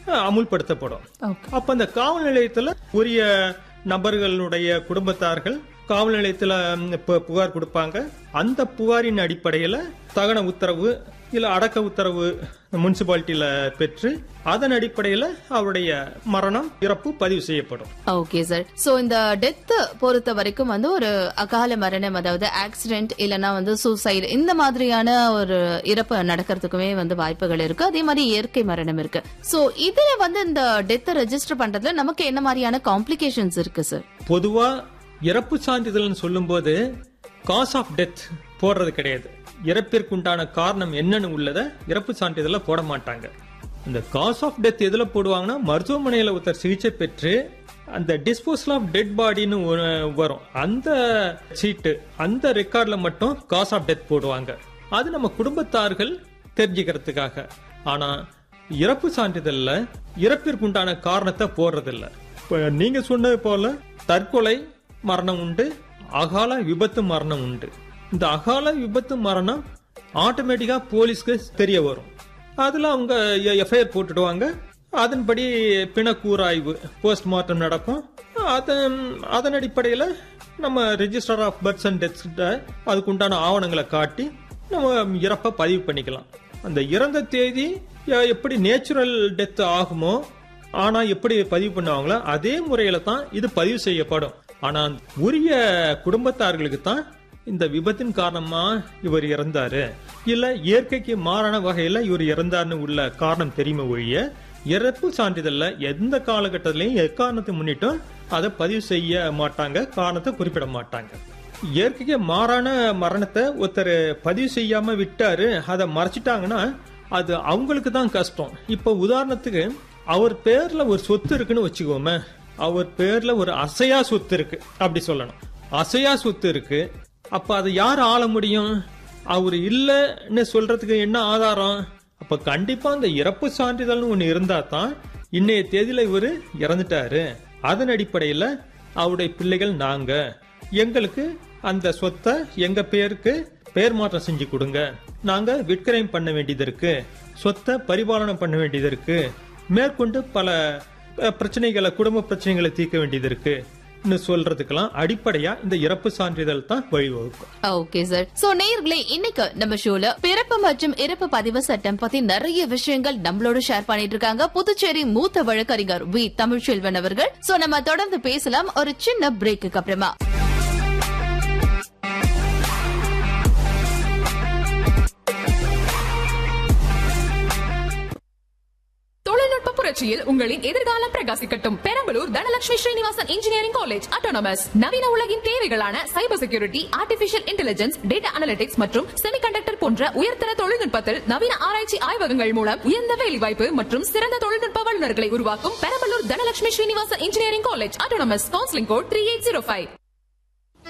அஹ், அமுல்படுத்தப்படும் okay அப்ப அந்த காவல் நிலையத்துல உரிய நபர்களுடைய குடும்பத்தார்கள் காவல் நிலையத்துல ம், பு- புகார் கொடுப்பாங்க அந்த புகாரின் அடிப்படையில தகன உத்தரவு இல்ல அடக்க உத்தரவு முனிசிபாலிட்டியில பெற்று அதன் அடிப்படையில அவருடைய மரணம் இறப்பு பதிவு செய்யப்படும் ஓகே சார் சோ இந்த டெத் பொறுத்த வரைக்கும் வந்து ஒரு அகால மரணம் அதாவது ஆக்சிடென்ட் இல்லனா வந்து சூசைடு இந்த மாதிரியான ஒரு இறப்பு நடக்கிறதுக்குமே வந்து வாய்ப்புகள் இருக்கு அதே மாதிரி இயற்கை மரணம் இருக்கு சோ இதுல வந்து இந்த டெத் ரெஜிஸ்டர் பண்றதுல நமக்கு என்ன மாதிரியான காம்ப்ளிகேஷன்ஸ் இருக்கு சார் பொதுவா இறப்பு சான்றிதழ்னு சொல்லும்போது காஸ் ஆஃப் டெத் போடுறது கிடையாது இறப்பிற்குண்டான காரணம் என்னன்னு உள்ளத இறப்பு சான்றிதழ்ல போட மாட்டாங்க இந்த காஸ் ஆஃப் டெத் எதுல போடுவாங்கன்னா மருத்துவமனையில ஒருத்தர் சிகிச்சை பெற்று அந்த டிஸ்போசல் ஆஃப் டெட் பாடின்னு ஒரு வரும் அந்த சீட்டு அந்த ரெக்கார்ட்ல மட்டும் காஸ் ஆஃப் டெத் போடுவாங்க அது நம்ம குடும்பத்தார்கள் தெரிஞ்சுக்கிறதுக்காக ஆனா இறப்பு சான்றிதழ்ல இறப்பிற்குண்டான காரணத்தை போடுறதில்ல இப்ப நீங்க சொன்னது போல தற்கொலை மரணம் உண்டு அகால விபத்து மரணம் உண்டு இந்த அகால விபத்து மரணம் ஆட்டோமேட்டிக்கா போலீஸ்க்கு தெரிய வரும் அதுல அவங்க எஃப்ஐஆர் போட்டுடுவாங்க அதன்படி பிணக்கூறாய்வு போஸ்ட்மார்ட்டம் நடக்கும் அதன் அதன் அடிப்படையில் நம்ம register of births and deaths அதுக்குண்டான ஆவணங்களை காட்டி நம்ம இறப்பை பதிவு பண்ணிக்கலாம் அந்த இறந்த தேதி எ- எப்படி நேச்சுரல் டெத் ஆகுமோ ஆனா எப்படி பதிவு பண்ணுவாங்களோ அதே முறையில தான் இது பதிவு செய்யப்படும் ஆனா உரிய குடும்பத்தார்களுக்கு தான் இந்த விபத்தின் காரணமா இவர் இறந்தாரு இல்ல இயற்கைக்கு மாறான வகையில இவர் இறந்தாருன்னு உள்ள காரணம் தெரியுமே ஒழிய இறப்பு சான்றிதழ்ல எந்த காலகட்டத்திலையும் எக்காரணத்தை முன்னிட்டும் அதை பதிவு செய்ய மாட்டாங்க காரணத்தை குறிப்பிட மாட்டாங்க இயற்கைக்கு மாறான மரணத்தை ஒருத்தர் பதிவு செய்யாம விட்டாரு அதை மறைச்சிட்டாங்கன்னா அது அவங்களுக்கு தான் கஷ்டம் இப்ப உதாரணத்துக்கு அவர் பேர்ல ஒரு சொத்து இருக்குன்னு வச்சுக்கோமே அவர் பேர்ல ஒரு அசையா சொத்து இருக்கு அப்படி சொல்லணும் அசையா சொத்து இருக்கு அப்ப அதை யார் ஆள முடியும் அவர் இல்லைன்னு சொல்றதுக்கு என்ன ஆதாரம் அப்ப கண்டிப்பா அந்த இறப்பு சான்றிதழ்னு ஒண்ணு இருந்தா தான் இன்னைய தேதியில இவரு இறந்துட்டாரு அதன் அடிப்படையில அவருடைய பிள்ளைகள் நாங்க எங்களுக்கு அந்த சொத்தை எங்க பேருக்கு பெயர் மாற்றம் செஞ்சு கொடுங்க நாங்க விற்கிரயம் பண்ண வேண்டியது இருக்கு சொத்தை பரிபாலனம் பண்ண வேண்டியது இருக்கு மேற்கொண்டு பல அஹ், பிரச்சனைகளை குடும்ப பிரச்சனைகளை தீர்க்க வேண்டியது இருக்கு சொல்றதுக்கெல்லாம் அடிப்படையா இந்த இறப்பு சான்றிதழ் தான் வழிவகுக்கும் ஓகே சார் சோ நேயர்களே இன்னைக்கு நம்ம ஷோல பிறப்பு மற்றும் இறப்பு பதிவு சட்டம் பத்தி நிறைய விஷயங்கள் நம்மளோட ஷேர் பண்ணிட்டு இருக்காங்க புதுச்சேரி மூத்த வழக்கறிஞர் வி தமிழ்ச்செல்வன் அவர்கள் சோ நம்ம தொடர்ந்து பேசலாம் ஒரு சின்ன பிரேக்குக்கு அப்புறமா தொழில்நுட்ப புரட்சியில் உங்களின் எதிர்காலம் பிரகாசிக்கட்டும் Perambalur Dhanalakshmi Srinivasan engineering college autonomous நவீன உலகின் தேவைகளான cyber security artificial intelligence data analytics மற்றும் செமிகண்டக்டர் போன்ற உயர்தர தொழில்நுட்பத்தில் நவீன ஆராய்ச்சி ஆய்வகங்கள் மூலம் உயர்ந்த வேலைவாய்ப்பு மற்றும் சிறந்த தொழில்நுட்ப வல்லுநர்களை உருவாக்கும் Perambalur Dhanalakshmi Srinivasan engineering college autonomous counselling code three eight zero five